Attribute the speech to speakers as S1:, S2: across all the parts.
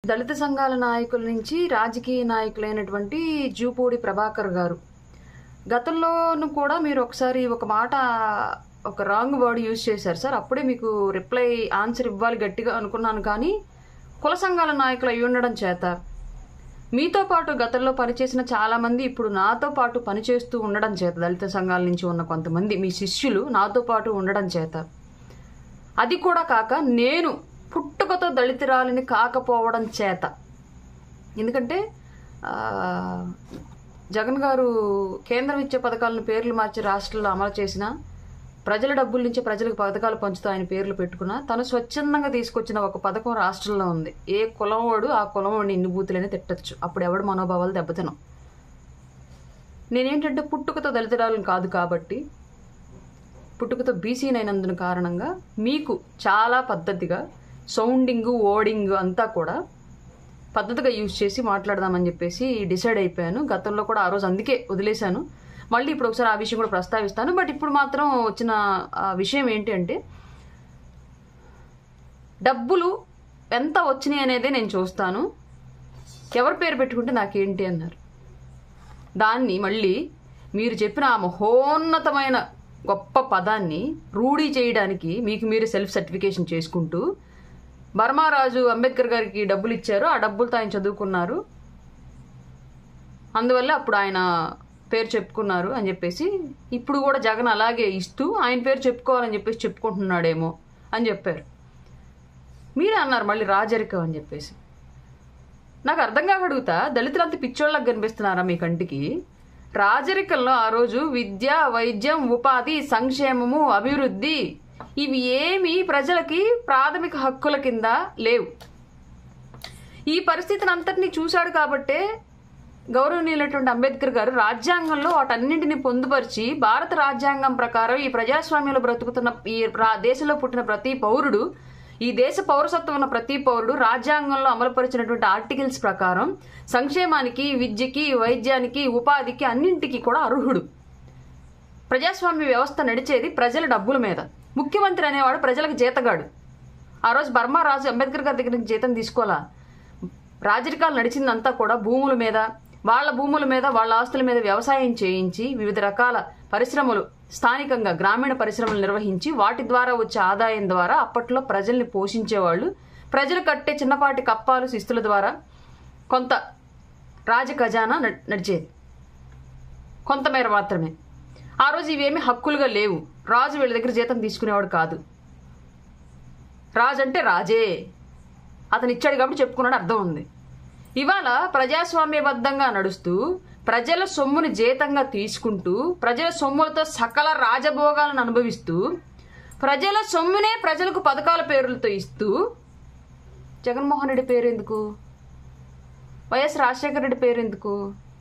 S1: దళిత సంఘాల నాయకుల నుంచి రాజకీయ నాయకులైనటువంటి జూపూడి ప్రభాకర్ గారు గతంలోనూ కూడా మీరు ఒకసారి ఒక మాట ఒక రాంగ్ వర్డ్ యూజ్ చేశారు సార్ అప్పుడే మీకు రిప్లై ఆన్సర్ ఇవ్వాలి గట్టిగా అనుకున్నాను కానీ కుల సంఘాల నాయకులు అయి ఉండడం చేత మీతో పాటు గతంలో పనిచేసిన చాలా మంది ఇప్పుడు నాతో పాటు పనిచేస్తూ ఉండడం చేత దళిత సంఘాల నుంచి ఉన్న కొంతమంది మీ శిష్యులు నాతో పాటు ఉండడం చేత అది కూడా కాక నేను పుట్టుకతో దళితురాలిని కాకపోవడం చేత ఎందుకంటే ఆ, జగన్ గారు కేంద్రం ఇచ్చే పథకాలను పేర్లు మార్చి రాష్ట్రంలో అమలు చేసిన ప్రజల డబ్బుల నుంచి ప్రజలకు పథకాలు పంచుతూ ఆయన పేర్లు పెట్టుకున్న తను స్వచ్ఛందంగా తీసుకొచ్చిన ఒక పథకం రాష్ట్రంలో ఉంది ఏ కులం వాడు ఆ కులం వాడిని ఇన్ని బూతులైనా తిట్టచ్చు అప్పుడు ఎవడు మనోభావాలు దెబ్బతినం నేనేంటంటే పుట్టుకతో దళితురాలను కాదు కాబట్టి పుట్టుకతో బీసీనైనందున కారణంగా మీకు చాలా పద్ధతిగా సౌండింగ్ ఓడింగ్ అంతా కూడా పద్ధతిగా యూజ్ చేసి మాట్లాడదామని చెప్పేసి డిసైడ్ అయిపోయాను గతంలో కూడా ఆ రోజు అందుకే వదిలేశాను మళ్ళీ ఇప్పుడు ఒకసారి ఆ విషయం కూడా ప్రస్తావిస్తాను బట్ ఇప్పుడు మాత్రం వచ్చిన ఆ విషయం ఏంటి అంటే డబ్బులు ఎంత వచ్చినాయి అనేదే నేను చూస్తాను ఎవరి పేరు పెట్టుకుంటే నాకేంటి అన్నారు దాన్ని మళ్ళీ మీరు చెప్పిన ఆ మహోన్నతమైన గొప్ప పదాన్ని రూఢీ చేయడానికి మీకు మీరు సెల్ఫ్ సర్టిఫికేషన్ చేసుకుంటూ బర్మారాజు అంబేద్కర్ గారికి డబ్బులు ఇచ్చారు ఆ డబ్బులతో ఆయన చదువుకున్నారు అందువల్ల అప్పుడు ఆయన పేరు చెప్పుకున్నారు అని చెప్పేసి ఇప్పుడు కూడా జగన్ అలాగే ఇస్తూ ఆయన పేరు చెప్పుకోవాలని చెప్పేసి చెప్పుకుంటున్నాడేమో అని చెప్పారు మీరే అన్నారు మళ్ళీ రాజరికం అని చెప్పేసి నాకు అర్థం కాక అడుగుతా దళితులంతా పిచ్చోళ్ళకి కనిపిస్తున్నారా మీ కంటికి రాజరికంలో ఆ రోజు విద్య వైద్యం ఉపాధి సంక్షేమము అభివృద్ధి ఇవి ఏమీ ప్రజలకి ప్రాథమిక హక్కుల కింద లేవు ఈ పరిస్థితిని అంతటినీ చూశాడు కాబట్టే గౌరవనీయులైనటువంటి అంబేద్కర్ గారు రాజ్యాంగంలో వాటన్నింటిని పొందుపరిచి భారత రాజ్యాంగం ప్రకారం ఈ ప్రజాస్వామ్యంలో బ్రతుకుతున్న ఈ రా- దేశంలో పుట్టిన ప్రతి పౌరుడు ఈ దేశ పౌరసత్వం ఉన్న ప్రతి పౌరుడు రాజ్యాంగంలో అమలుపరిచినటువంటి ఆర్టికల్స్ ప్రకారం సంక్షేమానికి విద్యకి వైద్యానికి ఉపాధికి అన్నింటికి కూడా అర్హుడు ప్రజాస్వామ్య వ్యవస్థ నడిచేది ప్రజల డబ్బుల మీద ముఖ్యమంత్రి అనేవాడు ప్రజలకు జీతగాడు ఆ రోజు బర్మా రాజు అంబేద్కర్ గారి దగ్గర నుంచి జీతం తీసుకోవాలా రాజరికాలు నడిచిందంతా కూడా భూముల మీద వాళ్ళ భూముల మీద వాళ్ళ ఆస్తుల మీద వ్యవసాయం చేయించి వివిధ రకాల పరిశ్రమలు స్థానికంగా గ్రామీణ పరిశ్రమలు నిర్వహించి వాటి ద్వారా వచ్చే ఆదాయం ద్వారా అప్పట్లో ప్రజల్ని పోషించేవాళ్ళు ప్రజలు కట్టే చిన్నపాటి కప్పాలు శిస్తుల ద్వారా కొంత రాజ ఖజానా నడ్- నడిచేది కొంతమేర మాత్రమే ఆ రోజు ఇవేమీ హక్కులుగా లేవు రాజు వీళ్ళ దగ్గర జీతం తీసుకునేవాడు కాదు రాజు అంటే రాజే అతను ఇచ్చాడు కాబట్టి చెప్పుకున్నాడు అర్థం ఉంది ఇవాళ ప్రజాస్వామ్యబద్ధంగా నడుస్తూ ప్రజల సొమ్ముని జీతంగా తీసుకుంటూ ప్రజల సొమ్ములతో సకల రాజభోగాలను అనుభవిస్తూ ప్రజల సొమ్మునే ప్రజలకు పథకాల పేర్లతో ఇస్తూ జగన్మోహన్ రెడ్డి పేరు ఎందుకు వైఎస్ రాజశేఖర రెడ్డి పేరు ఎందుకు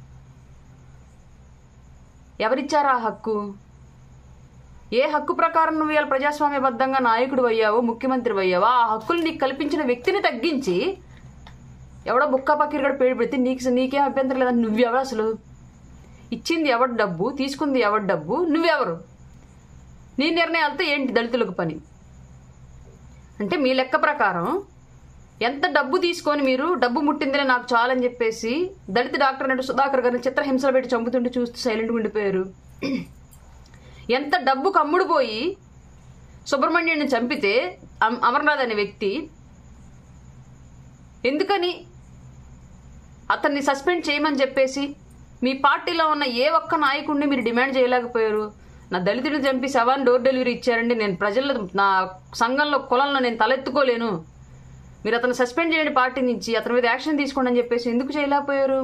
S1: ఎవరిచ్చారా ఆ హక్కు ఏ హక్కు ప్రకారం నువ్వు ఇవాళ ప్రజాస్వామ్యబద్ధంగా నాయకుడు అయ్యావో ముఖ్యమంత్రి అయ్యావో ఆ హక్కులు నీకు కల్పించిన వ్యక్తిని తగ్గించి ఎవడో బుక్క పక్కిరిగడ పేరు పెడితే నీకు నీకేం అభ్యంతరం లేదని నువ్వెవరు అసలు ఇచ్చింది ఎవరి డబ్బు తీసుకుంది ఎవరి డబ్బు నువ్వెవరు నీ నిర్ణయాలతో ఏంటి దళితులకు పని అంటే మీ లెక్క ప్రకారం ఎంత డబ్బు తీసుకొని మీరు డబ్బు ముట్టిందిలే నాకు చాలని చెప్పేసి దళిత డాక్టర్ నటు సుధాకర్ గారిని చిత్రహింసలు పెట్టి చంపుతుంటే చూస్తూ సైలెంట్గా ఉండిపోయారు ఎంత డబ్బు కమ్ముడు పోయి సుబ్రహ్మణ్యుడిని చంపితే అమ్- అమర్నాథ్ అనే వ్యక్తి ఎందుకని అతన్ని సస్పెండ్ చేయమని చెప్పేసి మీ పార్టీలో ఉన్న ఏ ఒక్క నాయకుడిని మీరు డిమాండ్ చేయలేకపోయారు నా దళితుడిని చంపి శవాన్ని డోర్ డెలివరీ ఇచ్చారండి నేను ప్రజల్లో నా సంఘంలో కులంలో నేను తలెత్తుకోలేను మీరు అతను సస్పెండ్ చేయండి పార్టీ నుంచి అతని మీద యాక్షన్ తీసుకోండి అని చెప్పేసి ఎందుకు చేయలేకపోయారు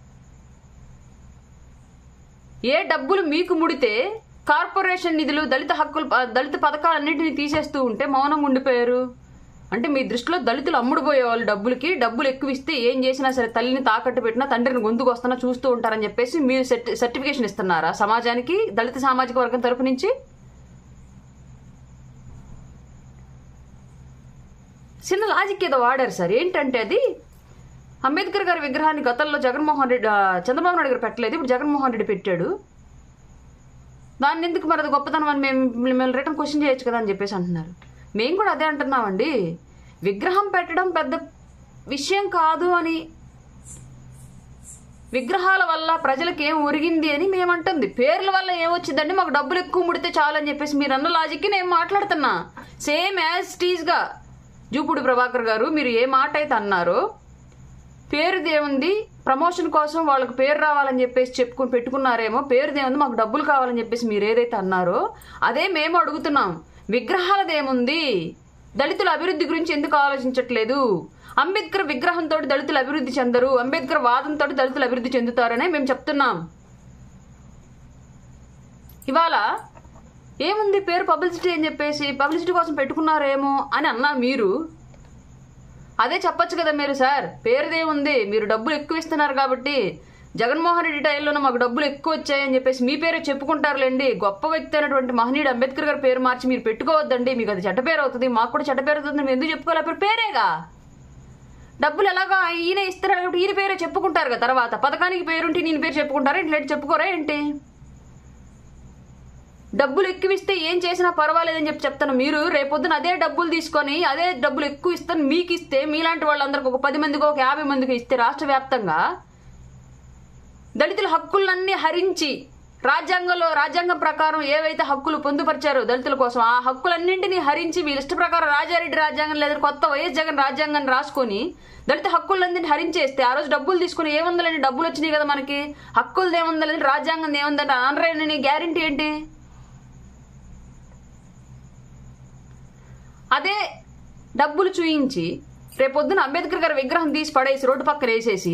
S1: ఏ డబ్బులు మీకు ముడితే కార్పొరేషన్ నిధులు దళిత హక్కులు దళిత పథకాలన్నింటినీ తీసేస్తూ ఉంటే మౌనంగా ఉండిపోయారు అంటే మీ దృష్టిలో దళితులు అమ్ముడుపోయే వాళ్ళు డబ్బులకి డబ్బులు ఎక్కువ ఇస్తే ఏం చేసినా సరే తల్లిని తాకట్టు పెట్టినా తండ్రిని గొంతుకు వస్తున్నా చూస్తూ ఉంటారని చెప్పేసి మీరు సర్టి- సర్టిఫికేషన్ ఇస్తున్నారా సమాజానికి దళిత సామాజిక వర్గం తరపు నుంచి చిన్న లాజిక్ ఏదో వాడారు సార్ ఏంటంటే అది అంబేద్కర్ గారి విగ్రహాన్ని గతంలో జగన్మోహన్ రెడ్డి ఆ, చంద్రబాబు నాయుడు గారు పెట్టలేదు ఇప్పుడు జగన్మోహన్ రెడ్డి పెట్టాడు దాన్ని ఎందుకు మరి అది గొప్పతనం అని మేము మిమ్మల్ని రిటర్న్ క్వశ్చన్ చేయొచ్చు కదా అని చెప్పేసి అంటున్నారు మేము కూడా అదే అంటున్నామండి విగ్రహం పెట్టడం పెద్ద విషయం కాదు అని విగ్రహాల వల్ల ప్రజలకు ఏం ఒరిగింది అని మేమంటుంది పేర్ల వల్ల ఏమొచ్చిందండి మాకు డబ్బులు ఎక్కువ ముడితే చాలు అని చెప్పేసి మీరు అన్న లాజిక్కి నేను మాట్లాడుతున్నా సేమ్ యాజ్ టీజ్గా జూపుడు ప్రభాకర్ గారు మీరు ఏ మాట అయితే అన్నారో పేరుదేముంది ప్రమోషన్ కోసం వాళ్ళకి పేరు రావాలని చెప్పేసి చెప్పుకుని పెట్టుకున్నారేమో పేరుదేముంది మాకు డబ్బులు కావాలని చెప్పేసి మీరు ఏదైతే అన్నారో అదే మేము అడుగుతున్నాం విగ్రహాలదేముంది దళితుల అభివృద్ధి గురించి ఎందుకు ఆలోచించట్లేదు అంబేద్కర్ విగ్రహంతో దళితులు అభివృద్ధి చెందరు అంబేద్కర్ వాదంతో దళితులు అభివృద్ధి చెందుతారనే మేము చెప్తున్నాం ఇవాళ ఏముంది పేరు పబ్లిసిటీ అని చెప్పేసి పబ్లిసిటీ కోసం పెట్టుకున్నారేమో అని అన్నారు మీరు అదే చెప్పొచ్చు కదా మీరు సార్ పేరుదేముంది మీరు డబ్బులు ఎక్కువ ఇస్తున్నారు కాబట్టి జగన్మోహన్ రెడ్డి టైంలోనే మాకు డబ్బులు ఎక్కువ వచ్చాయని చెప్పేసి మీ పేరే చెప్పుకుంటారులేండి గొప్ప వ్యక్తి అయినటువంటి మహనీయుడు అంబేద్కర్ గారి పేరు మార్చి మీరు పెట్టుకోవద్దండి మీకు అది చెడ్డ పేరు అవుతుంది మాకు కూడా చెడ్డ పేరు అవుతుంది మీరు ఎందుకు చెప్పుకోవాలి పేరు పేరేగా డబ్బులు ఎలాగా ఈయన ఇస్తున్నాడు కాబట్టి ఈయన పేరే చెప్పుకుంటారు కదా తర్వాత పథకానికి పేరుంటే నేను పేరు చెప్పుకుంటారా ఇట్లా చెప్పుకోరా ఏంటి డబ్బులు ఎక్కువ ఇస్తే ఏం చేసినా పర్వాలేదని చెప్పి చెప్తాను మీరు రేపొద్దున అదే డబ్బులు తీసుకొని అదే డబ్బులు ఎక్కువ ఇస్తాను మీకు ఇస్తే మీలాంటి వాళ్ళందరికి ఒక పది మందికి ఒక యాభై మందికి ఇస్తే రాష్ట్ర వ్యాప్తంగా దళితుల హక్కులన్నీ హరించి రాజ్యాంగంలో రాజ్యాంగం ప్రకారం ఏవైతే హక్కులు పొందుపరిచారో దళితుల కోసం ఆ హక్కులన్నింటినీ హరించి వీళ్ళ ఇష్ట ప్రకారం రాజారెడ్డి రాజ్యాంగం లేదా కొత్త వైఎస్ జగన్ రాజ్యాంగాన్ని రాసుకొని దళిత హక్కులన్నింటినీ హరించేస్తే ఆ రోజు డబ్బులు తీసుకుని ఏముందలని డబ్బులు వచ్చినాయి కదా మనకి హక్కులు ఏముందని రాజ్యాంగం ఏముందని అనరేనని గ్యారంటీ ఏంటి అదే డబ్బులు చూయించి రేపొద్దున అంబేద్కర్ గారి విగ్రహం తీసి పడేసి రోడ్డు పక్కన వేసేసి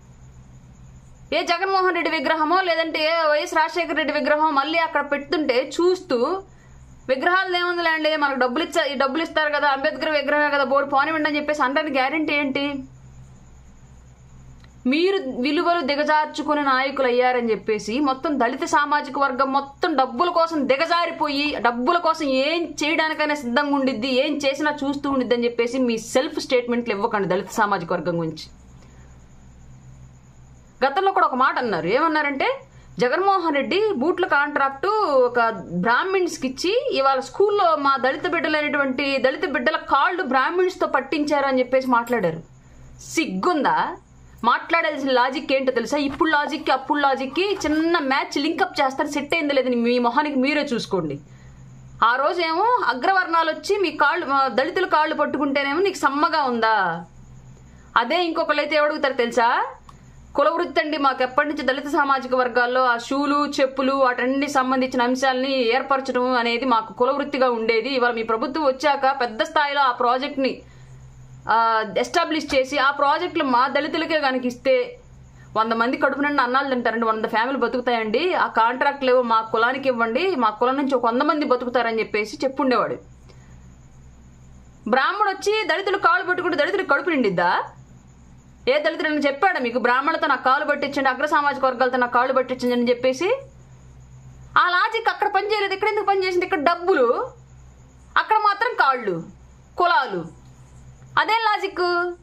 S1: ఏ జగన్మోహన్ రెడ్డి విగ్రహమో లేదంటే ఏ వైఎస్ రాజశేఖర రెడ్డి విగ్రహం మళ్ళీ అక్కడ పెడుతుంటే చూస్తూ విగ్రహాలు ఏముందిలేండి మనకు డబ్బులు ఇచ్చా ఈ డబ్బులు ఇస్తారు కదా అంబేద్కర్ విగ్రహమే కదా బోర్డు పోనివ్వండి అని చెప్పేసి అంటే గ్యారంటీ ఏంటి మీరు విలువలు దిగజార్చుకునే నాయకులు అయ్యారని చెప్పేసి మొత్తం దళిత సామాజిక వర్గం మొత్తం డబ్బుల కోసం దిగజారిపోయి డబ్బుల కోసం ఏం చేయడానికైనా సిద్ధంగా ఉండిద్ది ఏం చేసినా చూస్తూ ఉండిద్ది అని చెప్పేసి మీ సెల్ఫ్ స్టేట్మెంట్లు ఇవ్వకండి దళిత సామాజిక వర్గం గురించి గతంలో కూడా ఒక మాట అన్నారు ఏమన్నారంటే జగన్మోహన్ రెడ్డి బూట్ల కాంట్రాక్టు ఒక బ్రాహ్మిన్స్కి ఇచ్చి ఇవాళ స్కూల్లో మా దళిత బిడ్డలైనటువంటి దళిత బిడ్డల కాళ్ళు బ్రాహ్మిన్స్తో పట్టించారు అని చెప్పేసి మాట్లాడారు సిగ్గుందా మాట్లాడాల్సిన లాజిక్ ఏంటో తెలుసా ఇప్పుడు లాజిక్కి అప్పుడు లాజిక్కి చిన్న మ్యాచ్ లింకప్ చేస్తారు సెట్ అయింది లేదని మీ మొహానికి మీరే చూసుకోండి ఆ రోజేమో అగ్రవర్ణాలు వచ్చి మీ కాళ్ళు మా దళితుల కాళ్ళు పట్టుకుంటేనేమో నీకు సమ్మగా ఉందా అదే ఇంకొకళ్ళైతే ఏమడుగుతారు తెలుసా కులవృత్తి అండి మాకు ఎప్పటి నుంచి దళిత సామాజిక వర్గాల్లో ఆ షూలు చెప్పులు వాటన్ని సంబంధించిన అంశాలని ఏర్పరచడం అనేది మాకు కులవృత్తిగా ఉండేది ఇవాళ మీ ప్రభుత్వం వచ్చాక పెద్ద స్థాయిలో ఆ ప్రాజెక్ట్ని ఎస్టాబ్లిష్ చేసి ఆ ప్రాజెక్టులు మా దళితులకే కనుక ఇస్తే వంద మంది కడుపు నిండా అన్నాలు తింటారండి వంద ఫ్యామిలీ బతుకుతాయండి ఆ కాంట్రాక్ట్లు మా కులానికి ఇవ్వండి మా కులం నుంచి ఒక వంద మంది బతుకుతారని చెప్పేసి చెప్పుండేవాడు బ్రాహ్మడు వచ్చి దళితులు కాళ్ళు పట్టుకుంటే దళితులు కడుపు నిండిద్దా ఏ దళితుడు చెప్పాడు మీకు బ్రాహ్మణులతో నాకు కాళ్ళు పట్టించండి అగ్ర సామాజిక వర్గాలతో నాకు కాళ్ళు పట్టించండి అని చెప్పేసి ఆ లాజిక్ అక్కడ పని చేయలేదు ఇక్కడ ఎందుకు పని చేసింది ఇక్కడ డబ్బులు అక్కడ మాత్రం కాళ్ళు కులాలు అదేం లాజిక్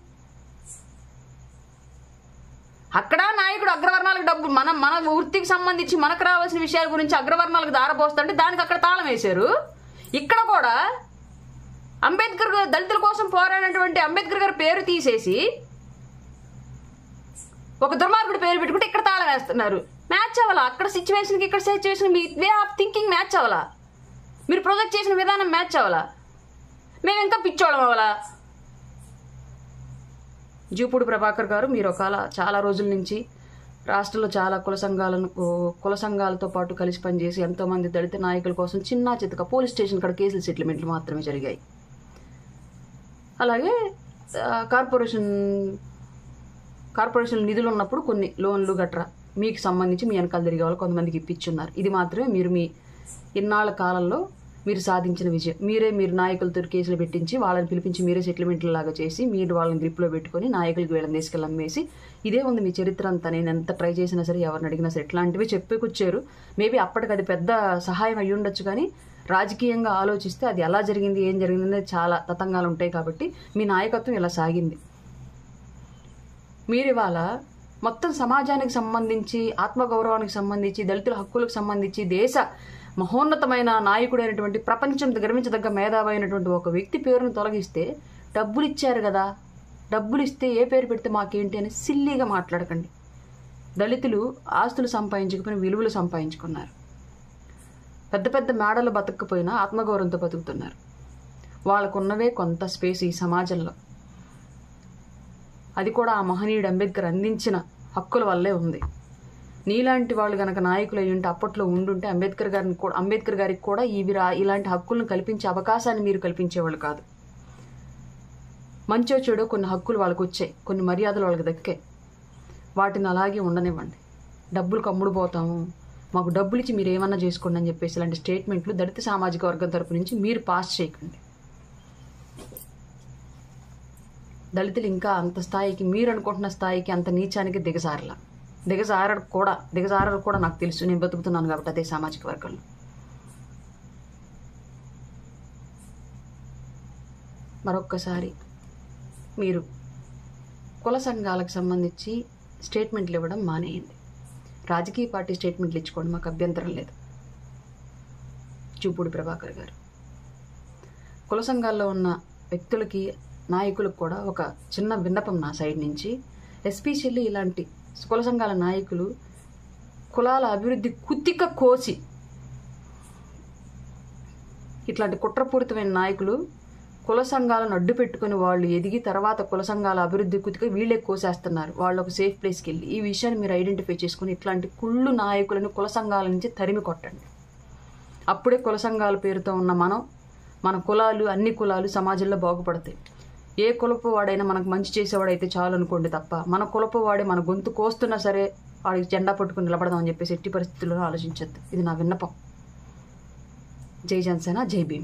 S1: అక్కడ నాయకుడు అగ్రవర్ణాలకు డబ్బు మన మన వృత్తికి సంబంధించి మనకు రావాల్సిన విషయాల గురించి అగ్రవర్ణాలకు దారపోస్తుంటే దానికి అక్కడ తాళం వేశారు ఇక్కడ కూడా అంబేద్కర్ గారు దళితుల కోసం పోరాడినటువంటి అంబేద్కర్ గారి పేరు తీసేసి ఒక దుర్మార్గుడు పేరు పెట్టుకుంటే ఇక్కడ తాళం వేస్తున్నారు మ్యాచ్ అవ్వాలా అక్కడ సిచ్యువేషన్కి ఇక్కడ సిచ్యువేషన్ మీ వే ఆఫ్ థింకింగ్ మ్యాచ్ అవ్వాలా మీరు ప్రొజెక్ట్ చేసిన విధానం మ్యాచ్ అవ్వాలా మేము ఇంకా పిచ్చోళం అవ్వాలా జూపూడి ప్రభాకర్ గారు మీరు ఒకవేళ చాలా రోజుల నుంచి రాష్ట్రంలో చాలా కుల సంఘాలను కుల సంఘాలతో పాటు కలిసి పనిచేసి ఎంతోమంది దళిత నాయకుల కోసం చిన్న చితక పోలీస్ స్టేషన్ కాడ కేసుల సెటిల్మెంట్లు మాత్రమే జరిగాయి అలాగే ఆ, కార్పొరేషన్ కార్పొరేషన్ నిధులు ఉన్నప్పుడు కొన్ని లోన్లు గట్రా మీకు సంబంధించి మీ వెనకాల తిరిగే వాళ్ళు కొంతమందికి ఇప్పించున్నారు ఇది మాత్రమే మీరు మీ ఇన్నాళ్ళ కాలంలో మీరు సాధించిన విజయం మీరే మీరు నాయకులతో కేసులు పెట్టించి వాళ్ళని పిలిపించి మీరే సెటిల్మెంట్లు లాగా చేసి మీరు వాళ్ళని గ్రిప్లో పెట్టుకొని నాయకులకి వీళ్ళని తీసుకెళ్ళి అమ్మేసి ఇదే ఉంది మీ చరిత్ర అంతా నేను ఎంత ట్రై చేసినా సరే ఎవరిని అడిగినా సరే ఇట్లాంటివి చెప్పుకొచ్చారు మేబీ అప్పటికి అది పెద్ద సహాయం అయ్యి ఉండొచ్చు కానీ రాజకీయంగా ఆలోచిస్తే అది ఎలా జరిగింది ఏం జరిగింది అనేది చాలా తతంగాలు ఉంటాయి కాబట్టి మీ నాయకత్వం ఇలా సాగింది మీరు ఇవాళ మొత్తం సమాజానికి సంబంధించి ఆత్మగౌరవానికి సంబంధించి దళితుల హక్కులకు సంబంధించి దేశ మహోన్నతమైన నాయకుడైనటువంటి ప్రపంచం గర్వించదగ్గ మేధావి అయినటువంటి ఒక వ్యక్తి పేరును తొలగిస్తే డబ్బులు ఇచ్చారు కదా డబ్బులు ఇస్తే ఏ పేరు పెడితే మాకేంటి అని సిల్లీగా మాట్లాడకండి దళితులు ఆస్తులు సంపాదించకపోయిన విలువలు సంపాదించుకున్నారు పెద్ద పెద్ద మేడలు బతకపోయినా ఆత్మగౌరవంతో బతుకుతున్నారు వాళ్ళకున్నవే కొంత స్పేస్ ఈ సమాజంలో అది కూడా ఆ మహనీయుడు అంబేద్కర్ అందించిన హక్కుల వల్లే ఉంది నీలాంటి వాళ్ళు గనక నాయకులు అయి ఉంటే అప్పట్లో ఉండుంటే అంబేద్కర్ గారిని కూడా అంబేద్కర్ గారికి కూడా ఇవి రా ఇలాంటి హక్కులను కల్పించే అవకాశాన్ని మీరు కల్పించేవాళ్ళు కాదు మంచో చెడో కొన్ని హక్కులు వాళ్ళకు వచ్చాయి కొన్ని మర్యాదలు వాళ్ళకి దక్కాయి వాటిని అలాగే ఉండనివ్వండి డబ్బులు కమ్ముడు పోతాము మాకు డబ్బులు ఇచ్చి మీరు ఏమన్నా చేసుకోండి అని చెప్పేసి ఇలాంటి స్టేట్మెంట్లు దళిత సామాజిక వర్గం తరపు నుంచి మీరు పాస్ చేయకండి దళితులు ఇంకా అంత స్థాయికి మీరు అనుకుంటున్న స్థాయికి అంత నీచానికి దిగజారలా దిగజారడు కూడా దిగజారడు కూడా నాకు తెలుసు నేను బతుకుతున్నాను కాబట్టి అదే సామాజిక వర్గంలో మరొక్కసారి మీరు కుల సంఘాలకు సంబంధించి స్టేట్మెంట్లు ఇవ్వడం మానేయండి రాజకీయ పార్టీ స్టేట్మెంట్లు ఇచ్చుకోండి మాకు అభ్యంతరం లేదు చూపుడు ప్రభాకర్ గారు కుల సంఘాల్లో ఉన్న వ్యక్తులకి నాయకులకు కూడా ఒక చిన్న విన్నపం నా సైడ్ నుంచి ఎస్పెషల్లీ ఇలాంటి కుల సంఘాల నాయకులు కులాల అభివృద్ధి కుత్తిక కోసి ఇట్లాంటి కుట్రపూరితమైన నాయకులు కుల సంఘాలను అడ్డు పెట్టుకుని వాళ్ళు ఎదిగి తర్వాత కుల సంఘాల అభివృద్ధి కుతిక వీళ్ళే కోసేస్తున్నారు వాళ్ళు ఒక సేఫ్ ప్లేస్కి వెళ్ళి ఈ విషయాన్ని మీరు ఐడెంటిఫై చేసుకుని ఇట్లాంటి కుళ్ళు నాయకులను కుల సంఘాల నుంచి తరిమి కొట్టండి అప్పుడే కుల సంఘాల పేరుతో ఉన్న మనం మన కులాలు అన్ని కులాలు సమాజంలో బాగుపడతాయి ఏ కులపు వాడైనా మనకు మంచి చేసేవాడైతే చాలు అనుకోండి తప్ప మన కులపు వాడే మన గొంతు కోస్తున్నా సరే వాడికి జెండా పట్టుకుని నిలబడదాం అని చెప్పేసి ఎట్టి పరిస్థితుల్లో ఆలోచించద్దు ఇది నా విన్నపం జై జనసేన జై భీమ్